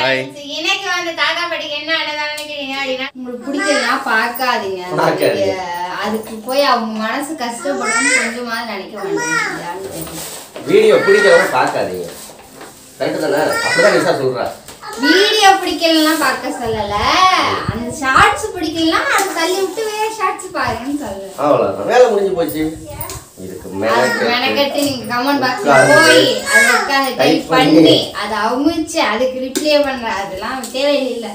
friends. இன்னைக்கு வந்து தாத்தா பாட்டிக்கு என்ன அன்னதானம் நினைக்கிறீங்க அப்படின்னா உங்களுக்கு பிடிக்கலன்னா பார்க்காதீங்க பார்க்காதீங்க. அதுக்கு- அதுக்கு போய் அவங்க மனசு கஷ்டப்படணும்னு கொஞ்சமாவது நினைக்க வேண்டாம் வீடியோ பிடிக்கிறவங்க பார்க்காதீங்க கரெக்டு தானே அப்படிதான் நிஷா சொல்றா வீடியோ பிடிக்கலாம் பார்க்க சொல்லல அந்த ஷார்ட்ஸ் பிடிக்கலாம் அதை தள்ளி விட்டு வேற ஷார்ட்ஸ் பாருங்கன்னு சொல்லல அவ்வளோதான் வேலை முடிஞ்சு போச்சு இதுக்கு அதுக்கு மேலே மெனக்கட்டு நீங்க கமெண்ட் பாக்ஸ்ல உட்கார்ந்து போய் அதை உட்காந்து type டைப் பண்ணி. பண்ணி அதை அமுச்சு அதுக்கு ரிப்ளை பண்ற அதெல்லாம் தேவையில்லை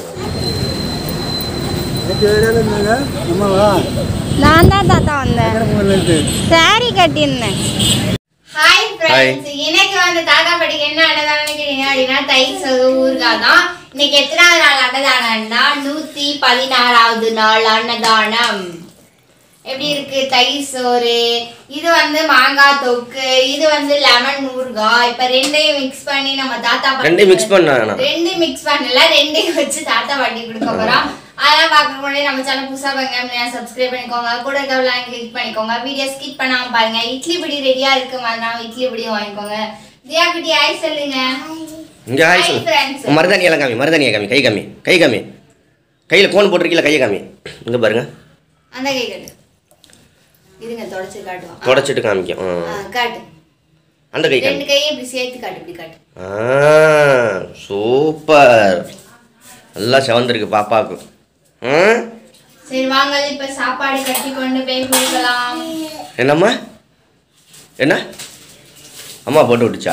நான் தான் தாத்தா வந்தேன் சாரி கட்டியிருந்தேன் ஹாய் ஃப்ரெண்ட்ஸ் இன்னைக்கு வந்து தாத்தா பாட்டிக்கு என்ன அன்னதானம் நினைக்கிறீங்க அப்படின்னா தயிர் சோறு ஊறுகாய் தான் இன்னைக்கு எத்தனாவது நாள் அன்னதானம்னா நூத்தி பதினாறாவது நாள் அன்னதானம் எப்படி இருக்கு தயிர் சோறு இது வந்து மாங்காய் தொக்கு இது வந்து லெமன் ஊறுகாய் இப்ப ரெண்டையும் மிக்ஸ் பண்ணி நம்ம தாத்தா பாட்டி- ரெண்டையும் mix பண்ண வேணாம். ரெண்டையும் மிக்ஸ் பண்ணல ரெண்டையும் வச்சு தாத்தா பாட்டி கொடுக்க போறோம் அதெல்லாம் பார்க்க முன்னாடி நம்ம சேனல் புதுசா பாருங்க சப்ஸ்கிரைப் பண்ணிக்கோங்க கூட இருக்கலாம் கிளிக் பண்ணிக்கோங்க வீடியோ ஸ்கிப் பண்ணாம பாருங்க இட்லி பிடி ரெடியா இருக்கு மாதிரி இட்லி பிடி வாங்கிக்கோங்க தியா குட்டி ஆய் சொல்லுங்க இங்கே ஹாய் Hi, friends. சொல்லு மருதாணி எல்லாம் காமி மருதாணியை காமி கை காமி கை காமி கையில் கோன் போட்டிருக்கீங்களா கையை காமி இங்கே பாருங்க அந்த கை கட்டு இருங்க தொடச்சு காட்டுவோம் தொடச்சிட்டு காமிக்கும் ஆ. ஆ, காட்டு அந்த கை காமி ரெண்டு கையும் இப்படி சேர்த்து காட்டு இப்படி காட்டு ஆ சூப்பர் நல்லா செவந்திருக்கு பாப்பாவுக்கு ஆ சரி வாங்க இப்ப சாப்பாடு கட்டி கொண்டு போய் கொடுக்கலாம் என்னம்மா என்ன அம்மா போட்டு விட்டுச்சா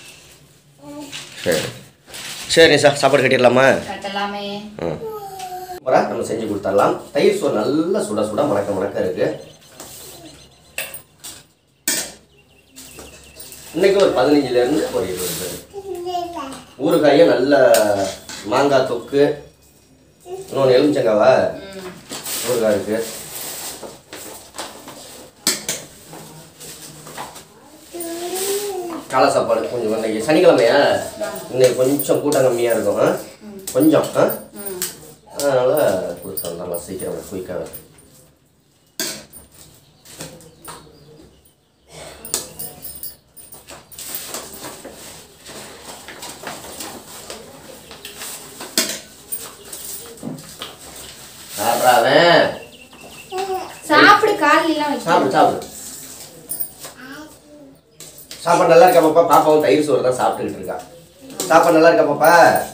சரி சரி சார் சாப்பாடு கட்டிடலாமா கட்டலாமே ம் அப்புறம் நம்ம செஞ்சு கொடுத்துடலாம் தயிர் சோறு நல்லா சுட சுட மணக்க மணக்க இருக்கு இன்னைக்கு ஒரு பதினஞ்சுல இருந்து ஒரு இருபது பேர் ஊறுகாயும் நல்ல மாங்காய் தொக்கு இன்னொன்று எலுமிச்சங்காவா ம். ஊறுகாய் இருக்கு காலை சாப்பாடு கொஞ்சம் இன்னைக்கு சனிக்கிழமையா இன்னைக்கு கொஞ்சம் கூட்டம் கம்மியாக இருக்கும் ஆ? கொஞ்சம் ஆ ம். அதனால் கொடுத்துடலாம் சீக்கிரம் குயிக்காக சாப்பிட்றாவன் சாப்பிடு கால் எல்லாம் வைக்க சாப்பிடு சாப்பிடு சாப்பாடு நல்லா இருக்கா பாப்பா பாப்பாவும் தயிர் சோறு தான் சாப்பிட்டுக்கிட்டு இருக்கா சாப்பாடு நல்லா இருக்கா பாப்பா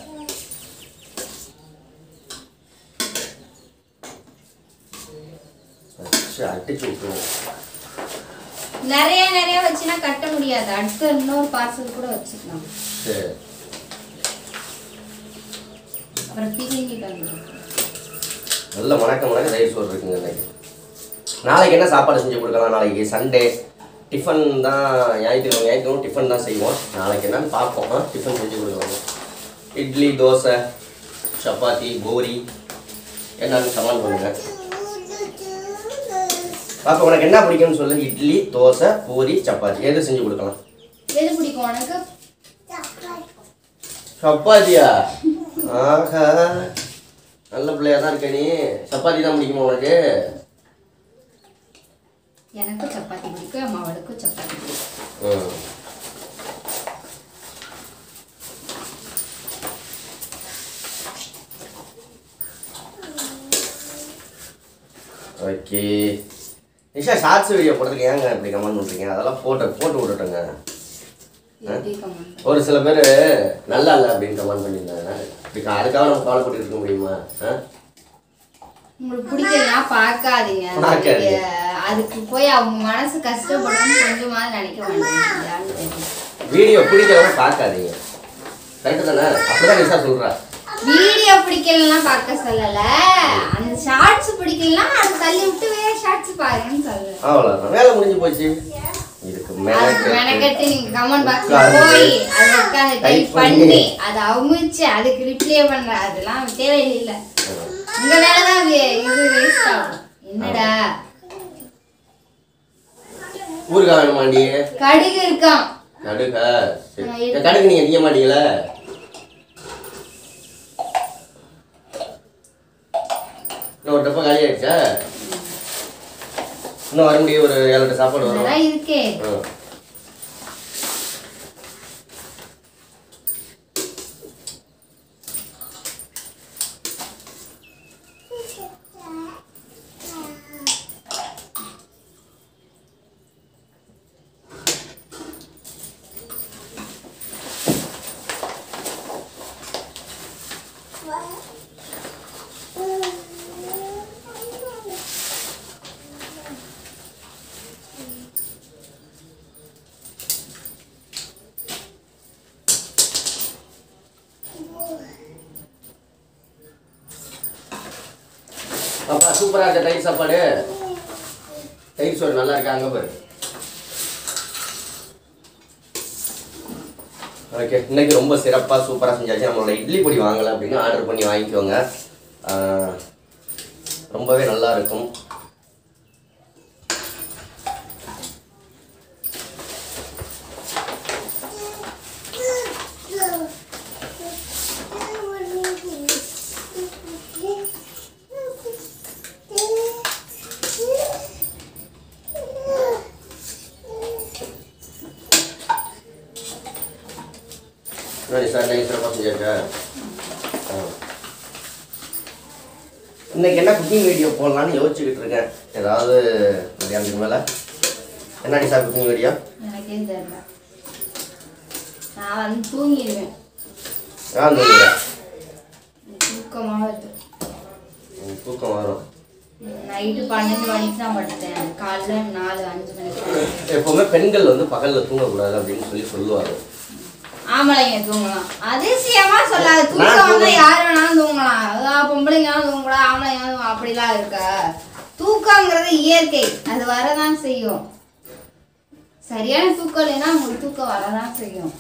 அச்சா, அடிச்சு விட்டுருவோம் நிறைய நிறைய வச்சுனா கட்ட முடியாது அடுத்த இன்னொரு பார்சல் கூட வச்சுக்கலாம் சரி அப்புறம் பிரிஞ்சு தந்துடும் நல்ல வணக்கம் வணக்கம் தயிர் சோறு இருக்குங்க இன்னைக்கு நாளைக்கு என்ன சாப்பாடு செஞ்சு கொடுக்கலாம் நாளைக்கு சண்டே டிஃபன் தான் ஞாயிற்றுக்கிழமை ஞாயிற்றுக்கிழமை டிஃபன் தான் செய்வோம் நாளைக்கு என்னன்னு பார்ப்போம் ஆ, டிஃபன் செஞ்சு கொடுக்கலாம் இட்லி தோசை சப்பாத்தி பூரி என்னன்னு சமான் பண்ணுங்க பாப்பா உனக்கு என்ன பிடிக்கும்னு சொல்லு இட்லி தோசை பூரி சப்பாத்தி எது செஞ்சு கொடுக்கலாம் எது பிடிக்கும் உனக்கு சப்பாத்தியா ஆஹா நல்ல பிள்ளையா தான் இருக்க நீ சப்பாத்தி தான் பிடிக்குமா உனக்கு எனக்கும் சப்பாத்தி பிடிக்கும் என் மவளுக்கும் சப்பாத்தி பிடிக்கும் ம் ஓகே நிஷா ஷார்ட்ஸ் வீடியோ போடுறதுக்கு ஏங்க இப்படி கமெண்ட் பண்ணுறீங்க அதெல்லாம் போட்டு போட்டு விட்டுட்டேங்க எப்படி கமெண்ட் ஒரு சில பேர் நல்லா இல்லை அப்படின்னு கமெண்ட் பண்ணியிருந்தாங்க இப்படி அதுக்காக நம்ம கவலைப்பட்டு இருக்க முடியுமா ஆ உங்களுக்கு பிடிக்கலன்னா பார்க்காதீங்க பார்க்காதீங்க. அதுக்கு போய் அவங்க மனசு கஷ்டப்படணும்னு கொஞ்சமாவது நினைக்க வேண்டாம் வீடியோ பிடிக்கிறவங்க பார்க்காதீங்க கரெக்டு தானே அப்படிதான் நிஷா சொல்கிறா வீடியோ பிடிக்கலாம் பார்க்க சொல்லல அந்த ஷார்ட்ஸ் பிடிக்கலாம் அதை தள்ளி விட்டு வேற ஷார்ட்ஸ் பாருங்கன்னு சொல்லல அவ்வளோதான் வேலை முடிஞ்சு போச்சு இதுக்கு அதுக்கு மேலே மெனக்கட்டு நீங்க கமெண்ட் பாக்ஸ்ல உட்கார்ந்து போய் அதை உட்காந்து type டைப் பண்ணி. பண்ணி அதை அமுச்சு அதுக்கு ரிப்ளை பண்ற அதெல்லாம் தேவையில்லை உங்க வேலைதான் வே- இது வேஸ்ட் ஆகும் என்னடா ஊருக்கா வேணுமாண்டி கடுகு இருக்கான் கடுக சரி. ஆ, இந்த கடுகு நீங்க திங்க மாட்டீங்களா இன்னும் ஒரு டப்பா காலி ஆயிடுச்சா இன்னும் வர முடியும் ஒரு ஏழு எட்டு சாப்பாடு வரும் அதெல்லாம் இருக்கே ஆ. அப்பா சூப்பரா இருக்க தயிர் சாப்பாடு தயிர் சோறு நல்லா இருக்கா அங்க பாரு ஓகே இன்னைக்கு ரொம்ப சிறப்பாக சூப்பராக செஞ்சாச்சு நம்மளோட இட்லி பொடி வாங்கலை அப்படின்னு ஆர்டர் பண்ணி வாங்கிக்கோங்க ஆஹ், ரொம்பவே நல்லா இருக்கும் சரி சார் நீங்கள் சிறப்பாக செஞ்சிருக்க ஆ. இன்னைக்கு என்ன குக்கிங் வீடியோ போடலான்னு யோசிச்சுக்கிட்டு இருக்கேன் ஏதாவது மதியானத்துக்கு மேலே என்னடி சார் குக்கிங் வீடியோ எனக்கே தெரியல நான் வந்து தூங்கிடுவேன் ஆ தூங்குங்க தூக்கமாக வருது எனக்கு தூக்கம் வரும் நைட்டு பன்னெண்டு மணிக்கு தான் படுத்தேன் காலைல நாலு அஞ்சு மணிக்கு எப்பவுமே பெண்கள் வந்து பகலில் தூங்கக்கூடாது அப்படின்னு சொல்லி சொல்லுவாங்க ஆம்பளைங்க தூங்கலாம் அதிசயமா சொல்லாது நான் தூக்கம் வந்து தூங்கலாம். யார் வேணாலும் தூங்கலாம் அதான் பொம்பளைங்க தூங்கலாம் ஆம்பளைங்க தூங்கலாம் அப்படிலாம் இருக்கா தூக்கங்கிறது இயற்கை அது வரதான் செய்யும் சரியான தூக்கம் இல்லைன்னா உங்களுக்கு தூக்கம் வரதான் செய்யும்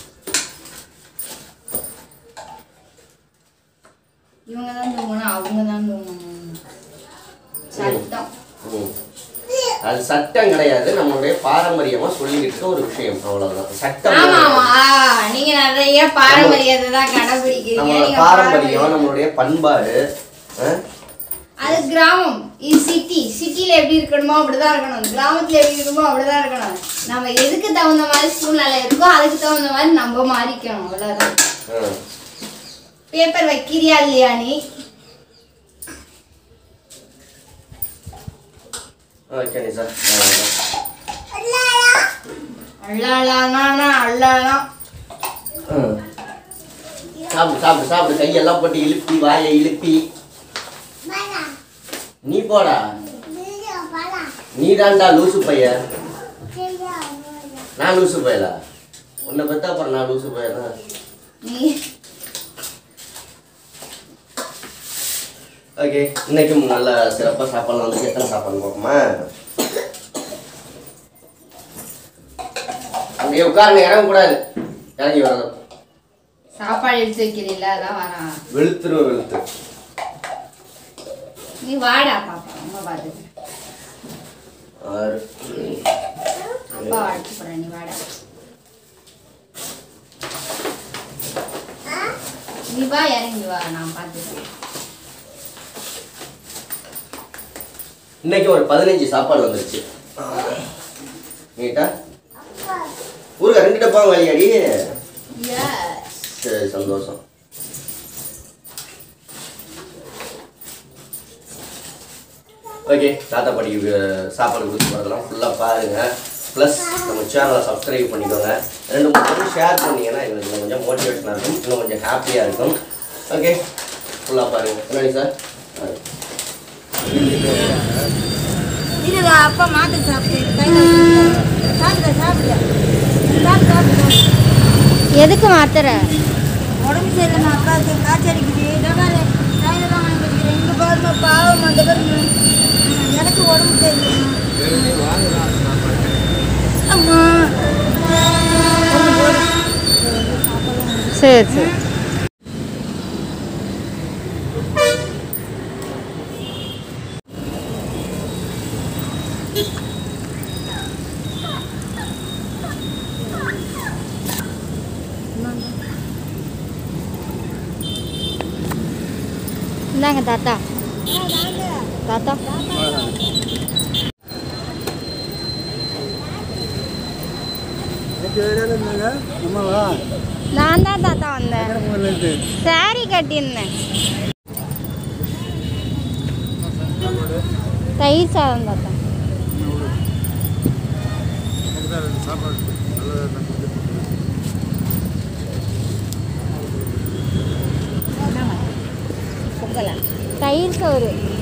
இவங்க தான் தூங்கணும் அவங்க தான் தூங்கணும் சட்டம் ம். அது சட்டம் கிடையாது நம்மளுடைய பாரம்பரியமா சொல்லிக்கிட்டு இருக்க ஒரு விஷயம் அவ்வளவுதான் சட்டம் ஆமா கிடையாது. ஆமா ஆ, நீங்க நிறைய பாரம்பரியத்தை தான் கடைபிடிக்கிறீங்க நம்மளோட நீங்க பாரம்பரியம் பாரம்பரியம் நம்மளுடைய பண்பாடு ஆ? அது கிராமம் இது சிட்டி சிட்டில எப்படி இருக்கணுமோ அப்படிதான் இருக்கணும் கிராமத்துல எப்படி இருக்கணுமோ அப்படிதான் இருக்கணும் நம்ம எதுக்கு தகுந்த மாதிரி சூழ்நிலை இருக்கோ அதுக்கு தகுந்த மாதிரி நம்ம மாறிக்கணும் அவ்வளவுதான் ஆ. பேப்பர் வைக்கிறியா இல்லையா நீ ஓகே நிசா அள்ளாளானா அள்ளாலாம் ம். சாப்பிடு சாப்பிடு சாப்பிடு கையெல்லாம் போட்டு இழுப்பி வாயை இழுப்பி நீ போடா நீ தான்டா லூசு பைய நான் லூசு பையலா உன்னை பெத்தா அப்புறம் நான் லூசு பையனா நீ ஓகே இன்னைக்கும் நல்ல சிறப்பாக சாப்பாடு வந்து எத்தனை சாப்பாடு பார்ப்போமா அப்படியே உட்காருங்க இறங்கக்கூடாது இறங்கி வரணும் சாப்பாடு எடுத்து வைக்கிறீல்ல அதான் வரான் வெளுத்துரும் வெளுத்து நீ வாடா பாப்பா அம்மா பார்த்துட்டு ஆறு அப்பா அடிச்சு போறேன் நீ வாடா நீ வா இறங்கி வா நான் பார்த்துக்கிறேன் இன்னைக்கு ஒரு பதினஞ்சு சாப்பாடு வந்துருச்சு நீட்டா ஊருக்கா ரெண்டு டப்பா வழியாடி எஸ் சரி சந்தோஷம் ஓகே தாத்தா பாட்டிக்கு அஹ், சாப்பாடு கொடுத்து போகிறதெல்லாம் ஃபுல்லாக பாருங்கள் ப்ளஸ் நம்ம சேனலை சப்ஸ்கிரைப் பண்ணிக்கோங்க ரெண்டு மூணு பேரும் ஷேர் பண்ணீங்கன்னா எங்களுக்கு இன்னும் கொஞ்சம் மோட்டிவேஷனாக இருக்கும் இன்னும் கொஞ்சம் ஹாப்பியாக இருக்கும் ஓகே ஃபுல்லாக பாருங்கள் என்னடி சார் இல்ல அப்பா மாட்டு சாப்பிட்டு சாப்பிட சாப்பிட சாப்பிட எதுக்கு மாத்திர உடம்பு சரியில்லை அப்பாவுக்கு காய்ச்சல் அடிக்குது இதனால கையில தான் வாங்கி கொடுக்குறேன் இங்கே பாருங்க பாவம் அந்த பாருங்க எனக்கு உடம்பு சரியில்லைம்மா அம்மா சரி சரி இந்தாங்க தாத்தா தாத்தா நான் தான் தாத்தா வந்தேன் சாரி கட்டியிருந்தேன் தயிர் சாதம் தாத்தா பார்க்கலாம் தயிர் சோறு